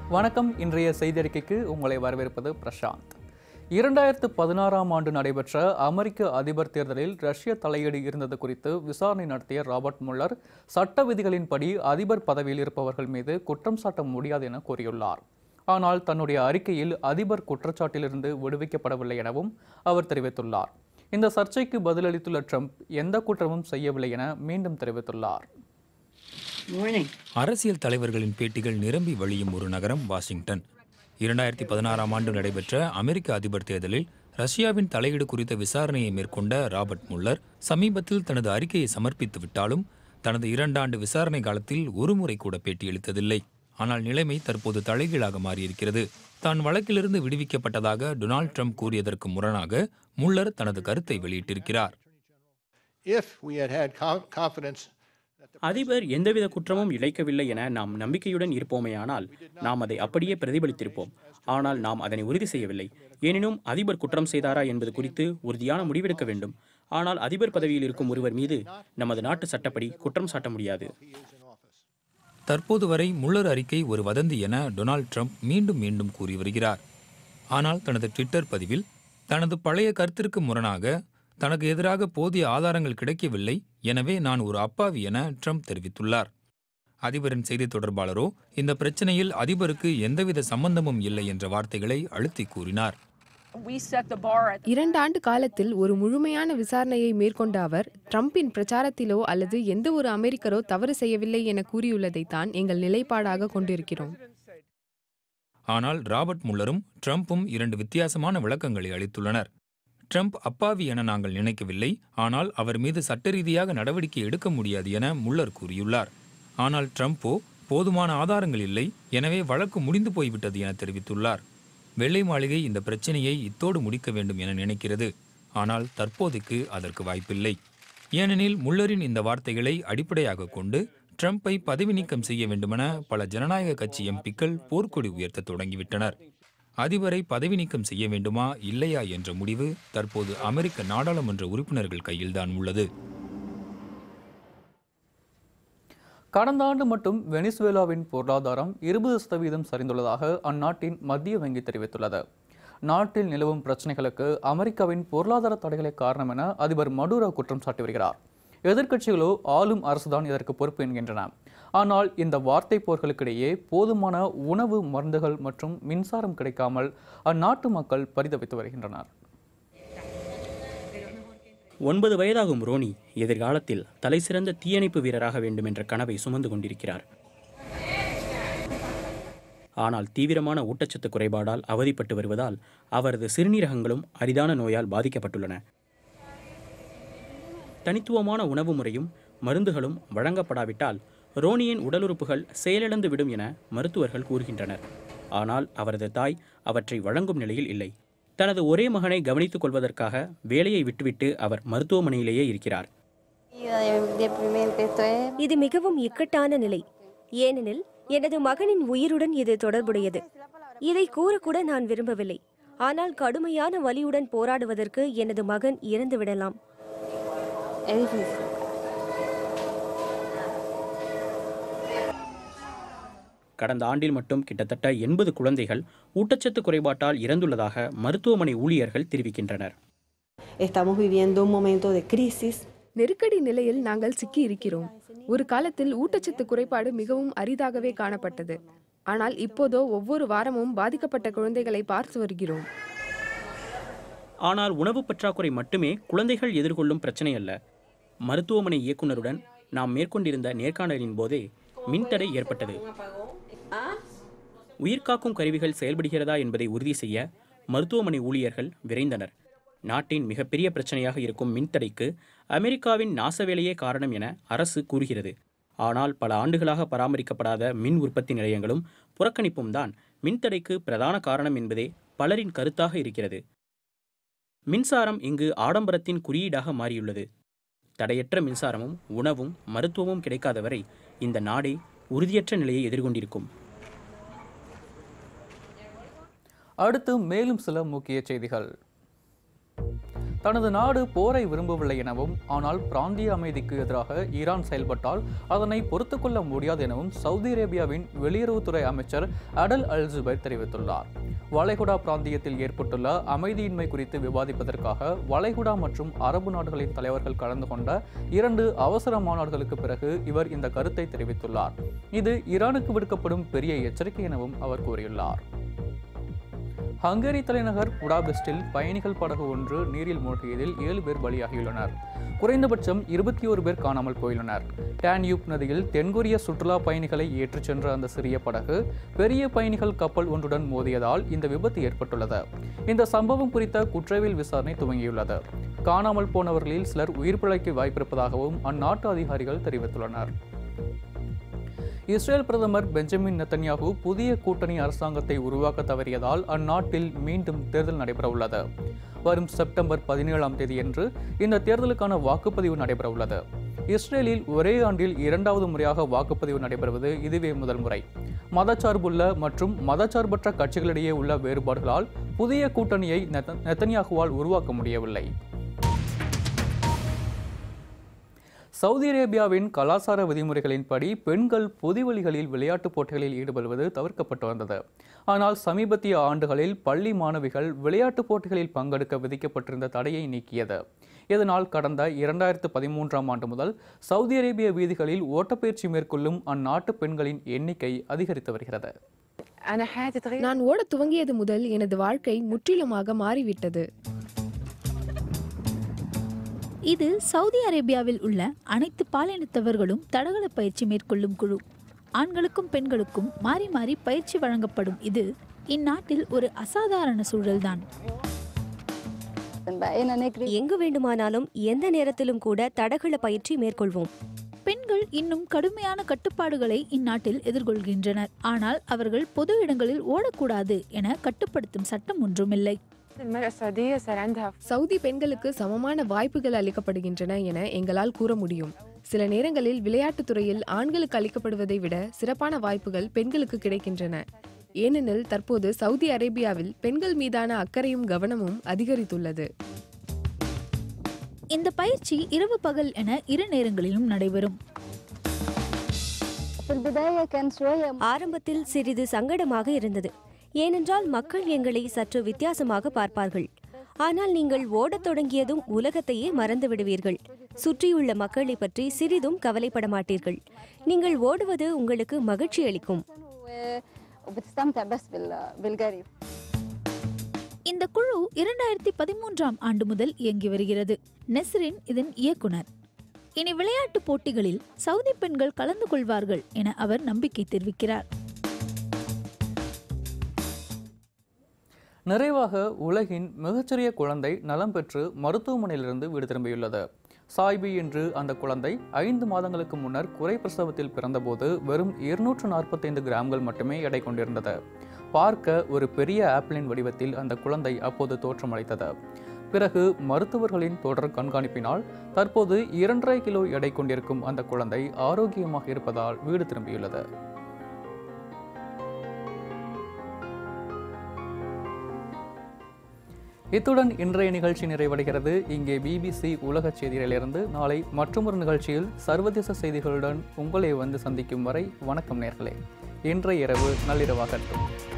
வணக்கம் இன்றைய செய்தியறிக்கைக்கு உங்களை வரவேற்பது பிரசாந்த் இரண்டாயிரத்து பதினாறாம் ஆண்டு நடைபெற்ற அமெரிக்க அதிபர் தேர்தலில் ரஷ்ய தலையீடு இருந்தது குறித்து விசாரணை நடத்திய ராபர்ட் முல்லர் சட்ட விதிகளின்படி அதிபர் பதவியில் இருப்பவர்கள் மீது குற்றம் சாட்ட முடியாது என கூறியுள்ளார் ஆனால் தன்னுடைய அறிக்கையில் அதிபர் குற்றச்சாட்டிலிருந்து விடுவிக்கப்படவில்லை எனவும் அவர் தெரிவித்துள்ளார் இந்த சர்ச்சைக்கு பதிலளித்துள்ள ட்ரம்ப் எந்த குற்றமும் செய்யவில்லை என மீண்டும் தெரிவித்துள்ளார் Morning. அரசியல் தலைவர்களின் பேட்டிகள் நிரம்பி வழியும் ஒரு நகரம் வாஷிங்டன் இரண்டாயிரத்தி பதினாறாம் ஆண்டு நடைபெற்ற அமெரிக்க அதிபர் தேர்தலில் ரஷ்யாவின் தலையீடு குறித்த விசாரணையை மேற்கொண்ட ராபர்ட் முல்லர் சமீபத்தில் தனது அறிக்கையை சமர்ப்பித்து விட்டாலும் தனது இரண்டாண்டு விசாரணை காலத்தில் ஒருமுறை கூட பேட்டியளித்ததில்லை ஆனால் நிலைமை தற்போது தலைகீழாக மாறியிருக்கிறது தான் வழக்கிலிருந்து விடுவிக்கப்பட்டதாக டொனால்ட் ட்ரம்ப் கூறியதற்கு முரணாக முல்லர் தனது கருத்தை வெளியிட்டிருக்கிறார் if we had had con- confidence அதிபர் எந்தவித குற்றமும் இழைக்கவில்லை என நாம் நம்பிக்கையுடன் இருப்போமேயானால் நாம் அதை அப்படியே பிரதிபலித்திருப்போம் ஆனால் நாம் அதனை உறுதி செய்யவில்லை எனினும் அதிபர் குற்றம் செய்தாரா என்பது குறித்து உறுதியான முடிவெடுக்க வேண்டும் ஆனால் அதிபர் பதவியில் இருக்கும் ஒருவர் மீது நமது நாட்டு சட்டப்படி குற்றம் சாட்ட முடியாது தற்போது வரை முல்லர் அறிக்கை ஒரு வதந்தி என டொனால்ட் ட்ரம்ப் மீண்டும் மீண்டும் கூறி வருகிறார் ஆனால் தனது ட்விட்டர் பதிவில் தனது பழைய கருத்திற்கு முரணாக தனக்கு எதிராக போதிய ஆதாரங்கள் கிடைக்கவில்லை எனவே நான் ஒரு அப்பாவி என ட்ரம்ப் தெரிவித்துள்ளார் அதிபரின் செய்தித் தொடர்பாளரோ இந்த பிரச்சனையில் அதிபருக்கு எந்தவித சம்பந்தமும் இல்லை என்ற வார்த்தைகளை அழுத்தி கூறினார் இரண்டு ஆண்டு காலத்தில் ஒரு முழுமையான விசாரணையை மேற்கொண்ட அவர் ட்ரம்பின் பிரச்சாரத்திலோ அல்லது எந்த ஒரு அமெரிக்கரோ தவறு செய்யவில்லை என கூறியுள்ளதைத்தான் எங்கள் நிலைப்பாடாக கொண்டிருக்கிறோம் ஆனால் ராபர்ட் முல்லரும் ட்ரம்ப்பும் இரண்டு வித்தியாசமான விளக்கங்களை அளித்துள்ளனர் ட்ரம்ப் அப்பாவி என நாங்கள் நினைக்கவில்லை ஆனால் அவர் மீது சட்ட ரீதியாக நடவடிக்கை எடுக்க முடியாது என முல்லர் கூறியுள்ளார் ஆனால் ட்ரம்ப்போ போதுமான ஆதாரங்கள் இல்லை எனவே வழக்கு முடிந்து போய்விட்டது என தெரிவித்துள்ளார் வெள்ளை மாளிகை இந்த பிரச்சனையை இத்தோடு முடிக்க வேண்டும் என நினைக்கிறது ஆனால் தற்போதைக்கு அதற்கு வாய்ப்பில்லை ஏனெனில் முல்லரின் இந்த வார்த்தைகளை அடிப்படையாக கொண்டு ட்ரம்ப்பை பதவி நீக்கம் செய்ய வேண்டுமென பல ஜனநாயக கட்சி எம்பிக்கள் போர்க்கொடி உயர்த்த தொடங்கிவிட்டனர் அதிபரை பதவி நீக்கம் செய்ய வேண்டுமா இல்லையா என்ற முடிவு தற்போது அமெரிக்க நாடாளுமன்ற உறுப்பினர்கள் கையில்தான் உள்ளது கடந்த ஆண்டு மட்டும் வெனிசுவேலாவின் பொருளாதாரம் இருபது சதவீதம் சரிந்துள்ளதாக அந்நாட்டின் மத்திய வங்கி தெரிவித்துள்ளது நாட்டில் நிலவும் பிரச்சனைகளுக்கு அமெரிக்காவின் பொருளாதார தடைகளே காரணம் என அதிபர் மடுரோ குற்றம் சாட்டி வருகிறார் எதிர்க்கட்சிகளோ ஆளும் அரசுதான் இதற்கு பொறுப்பு என்கின்றன ஆனால் இந்த வார்த்தை போர்களுக்கிடையே போதுமான உணவு மருந்துகள் மற்றும் மின்சாரம் கிடைக்காமல் அந்நாட்டு மக்கள் பரிதவித்து வருகின்றனர் ஒன்பது வயதாகும் ரோனி எதிர்காலத்தில் தலைசிறந்த தீயணைப்பு வீரராக வேண்டும் என்ற கனவை சுமந்து கொண்டிருக்கிறார் ஆனால் தீவிரமான ஊட்டச்சத்து குறைபாடால் அவதிப்பட்டு வருவதால் அவரது சிறுநீரகங்களும் அரிதான நோயால் பாதிக்கப்பட்டுள்ளன தனித்துவமான உணவு முறையும் மருந்துகளும் வழங்கப்படாவிட்டால் ரோனியின் உடலுறுப்புகள் செயலிழந்து விடும் என மருத்துவர்கள் கூறுகின்றனர் ஆனால் அவரது தாய் அவற்றை வழங்கும் நிலையில் இல்லை தனது ஒரே மகனை கவனித்துக் கொள்வதற்காக வேலையை விட்டுவிட்டு அவர் மருத்துவமனையிலேயே இருக்கிறார் இது மிகவும் இக்கட்டான நிலை ஏனெனில் எனது மகனின் உயிருடன் இது தொடர்புடையது இதை கூறக்கூட நான் விரும்பவில்லை ஆனால் கடுமையான வலியுடன் போராடுவதற்கு எனது மகன் இறந்து விடலாம் கடந்த ஆண்டில் மட்டும் கிட்டத்தட்ட எண்பது குழந்தைகள் ஊட்டச்சத்து குறைபாட்டால் இறந்துள்ளதாக மருத்துவமனை ஊழியர்கள் தெரிவிக்கின்றனர் Estamos viviendo un momento de crisis. நெருக்கடி நிலையில் நாங்கள் சிக்கி இருக்கிறோம் ஒரு காலத்தில் ஊட்டச்சத்து குறைபாடு மிகவும் அரிதாகவே காணப்பட்டது ஆனால் இப்போதோ ஒவ்வொரு வாரமும் பாதிக்கப்பட்ட குழந்தைகளை பார்த்து வருகிறோம் ஆனால் உணவு பற்றாக்குறை மட்டுமே குழந்தைகள் எதிர்கொள்ளும் பிரச்சனை அல்ல மருத்துவமனை இயக்குனருடன் நாம் மேற்கொண்டிருந்த நேர்காணலின் போதே மின்தடை ஏற்பட்டது உயிர்காக்கும் கருவிகள் செயல்படுகிறதா என்பதை உறுதி செய்ய மருத்துவமனை ஊழியர்கள் விரைந்தனர் நாட்டின் மிகப்பெரிய பிரச்சனையாக இருக்கும் மின்தடைக்கு அமெரிக்காவின் நாசவேலையே காரணம் என அரசு கூறுகிறது ஆனால் பல ஆண்டுகளாக பராமரிக்கப்படாத மின் உற்பத்தி நிலையங்களும் புறக்கணிப்பும் தான் மின்தடைக்கு பிரதான காரணம் என்பதே பலரின் கருத்தாக இருக்கிறது மின்சாரம் இங்கு ஆடம்பரத்தின் குறியீடாக மாறியுள்ளது தடையற்ற மின்சாரமும் உணவும் மருத்துவமும் கிடைக்காதவரை இந்த நாடே உறுதியற்ற நிலையை எதிர்கொண்டிருக்கும் அடுத்து மேலும் சில முக்கிய செய்திகள் தனது நாடு போரை விரும்பவில்லை எனவும் ஆனால் பிராந்திய அமைதிக்கு எதிராக ஈரான் செயல்பட்டால் அதனை பொறுத்துக்கொள்ள முடியாது எனவும் சவுதி அரேபியாவின் வெளியுறவுத்துறை அமைச்சர் அடல் அல் ஜுபைர் தெரிவித்துள்ளார் வளைகுடா பிராந்தியத்தில் ஏற்பட்டுள்ள அமைதியின்மை குறித்து விவாதிப்பதற்காக வளைகுடா மற்றும் அரபு நாடுகளின் தலைவர்கள் கலந்து கொண்ட இரண்டு அவசர மாநாடுகளுக்கு பிறகு இவர் இந்த கருத்தை தெரிவித்துள்ளார் இது ஈரானுக்கு விடுக்கப்படும் பெரிய எச்சரிக்கை எனவும் அவர் கூறியுள்ளார் ஹங்கேரி தலைநகர் புடாபெஸ்டில் பயணிகள் படகு ஒன்று நீரில் மூழ்கியதில் ஏழு பேர் பலியாகியுள்ளனர் குறைந்தபட்சம் இருபத்தி ஒரு பேர் காணாமல் போயுள்ளனர் டேன்யூப் நதியில் தென்கொரிய சுற்றுலா பயணிகளை ஏற்றிச் சென்ற அந்த சிறிய படகு பெரிய பயணிகள் கப்பல் ஒன்றுடன் மோதியதால் இந்த விபத்து ஏற்பட்டுள்ளது இந்த சம்பவம் குறித்த குற்றவியல் விசாரணை துவங்கியுள்ளது காணாமல் போனவர்களில் சிலர் உயிர் பிழைக்க வாய்ப்பிருப்பதாகவும் அந்நாட்டு அதிகாரிகள் தெரிவித்துள்ளனர் இஸ்ரேல் பிரதமர் பெஞ்சமின் நெத்தன்யாகு புதிய கூட்டணி அரசாங்கத்தை உருவாக்க தவறியதால் அந்நாட்டில் மீண்டும் தேர்தல் நடைபெறவுள்ளது வரும் செப்டம்பர் பதினேழாம் தேதியன்று இந்த தேர்தலுக்கான வாக்குப்பதிவு நடைபெறவுள்ளது இஸ்ரேலில் ஒரே ஆண்டில் இரண்டாவது முறையாக வாக்குப்பதிவு நடைபெறுவது இதுவே முதல் முறை மதச்சார்புள்ள மற்றும் மதச்சார்பற்ற கட்சிகளிடையே உள்ள வேறுபாடுகளால் புதிய கூட்டணியை நெத்த- நெத்தன்யாகுவால் உருவாக்க முடியவில்லை சவுதி அரேபியாவின் கலாச்சார விதிமுறைகளின்படி பெண்கள் பொதுவெளிகளில் விளையாட்டுப் போட்டிகளில் ஈடுபடுவது தவிர்க்கப்பட்டு வந்தது ஆனால் சமீபத்திய ஆண்டுகளில் பள்ளி மாணவிகள் விளையாட்டுப் போட்டிகளில் பங்கெடுக்க விதிக்கப்பட்டிருந்த தடையை நீக்கியது இதனால் கடந்த இரண்டாயிரத்து பதிமூன்றாம் ஆண்டு முதல் சவுதி அரேபிய வீதிகளில் ஓட்டப்பயிற்சி மேற்கொள்ளும் அந்நாட்டு பெண்களின் எண்ணிக்கை அதிகரித்து வருகிறது நான் ஓடத் துவங்கியது முதல் எனது வாழ்க்கை முற்றிலுமாக மாறிவிட்டது இது சவுதி அரேபியாவில் உள்ள அனைத்து பாலினத்தவர்களும் தடகள பயிற்சி மேற்கொள்ளும் குழு ஆண்களுக்கும் பெண்களுக்கும் மாறி மாறி பயிற்சி வழங்கப்படும் இது இந்நாட்டில் ஒரு அசாதாரண சூழல்தான் எங்கு வேண்டுமானாலும் எந்த நேரத்திலும் கூட தடகள பயிற்சி மேற்கொள்வோம் பெண்கள் இன்னும் கடுமையான கட்டுப்பாடுகளை இந்நாட்டில் எதிர்கொள்கின்றனர் ஆனால் அவர்கள் பொது இடங்களில் ஓடக்கூடாது என கட்டுப்படுத்தும் சட்டம் ஒன்றுமில்லை சவுதி பெண்களுக்கு சமமான வாய்ப்புகள் அளிக்கப்படுகின்றன என எங்களால் கூற முடியும் சில நேரங்களில் விளையாட்டுத் துறையில் ஆண்களுக்கு அளிக்கப்படுவதை விட சிறப்பான வாய்ப்புகள் பெண்களுக்கு கிடைக்கின்றன ஏனெனில் தற்போது சவுதி அரேபியாவில் பெண்கள் மீதான அக்கறையும் கவனமும் அதிகரித்துள்ளது இந்த பயிற்சி இரவு பகல் என இரு நேரங்களிலும் நடைபெறும் ஆரம்பத்தில் சிறிது சங்கடமாக இருந்தது ஏனென்றால் மக்கள் எங்களை சற்று வித்தியாசமாக பார்ப்பார்கள் ஆனால் நீங்கள் ஓடத் தொடங்கியதும் உலகத்தையே மறந்து விடுவீர்கள் சுற்றியுள்ள மக்களை பற்றி சிறிதும் கவலைப்பட மாட்டீர்கள் நீங்கள் ஓடுவது உங்களுக்கு மகிழ்ச்சி அளிக்கும் இந்த குழு இரண்டாயிரத்தி பதிமூன்றாம் ஆண்டு முதல் இயங்கி வருகிறது நெஸ்ரின் இதன் இயக்குனர் இனி விளையாட்டுப் போட்டிகளில் சவுதி பெண்கள் கலந்து கொள்வார்கள் என அவர் நம்பிக்கை தெரிவிக்கிறார் நிறைவாக உலகின் மிகச்சிறிய குழந்தை நலம் பெற்று மருத்துவமனையிலிருந்து வீடு திரும்பியுள்ளது சாய்பி என்று அந்த குழந்தை ஐந்து மாதங்களுக்கு முன்னர் குறை பிரசவத்தில் பிறந்தபோது வெறும் இருநூற்று நாற்பத்தைந்து கிராம்கள் மட்டுமே எடை கொண்டிருந்தது பார்க்க ஒரு பெரிய ஆப்பிளின் வடிவத்தில் அந்த குழந்தை அப்போது தோற்றமளித்தது பிறகு மருத்துவர்களின் தொடர் கண்காணிப்பினால் தற்போது இரண்டரை கிலோ எடை கொண்டிருக்கும் அந்த குழந்தை ஆரோக்கியமாக இருப்பதால் வீடு திரும்பியுள்ளது இத்துடன் இன்றைய நிகழ்ச்சி நிறைவடைகிறது இங்கே பிபிசி உலக செய்திகளிலிருந்து நாளை மற்றொரு நிகழ்ச்சியில் சர்வதேச செய்திகளுடன் உங்களை வந்து சந்திக்கும் வரை வணக்கம் நேர்களே இன்றைய இரவு நள்ளிரவாகட்டும்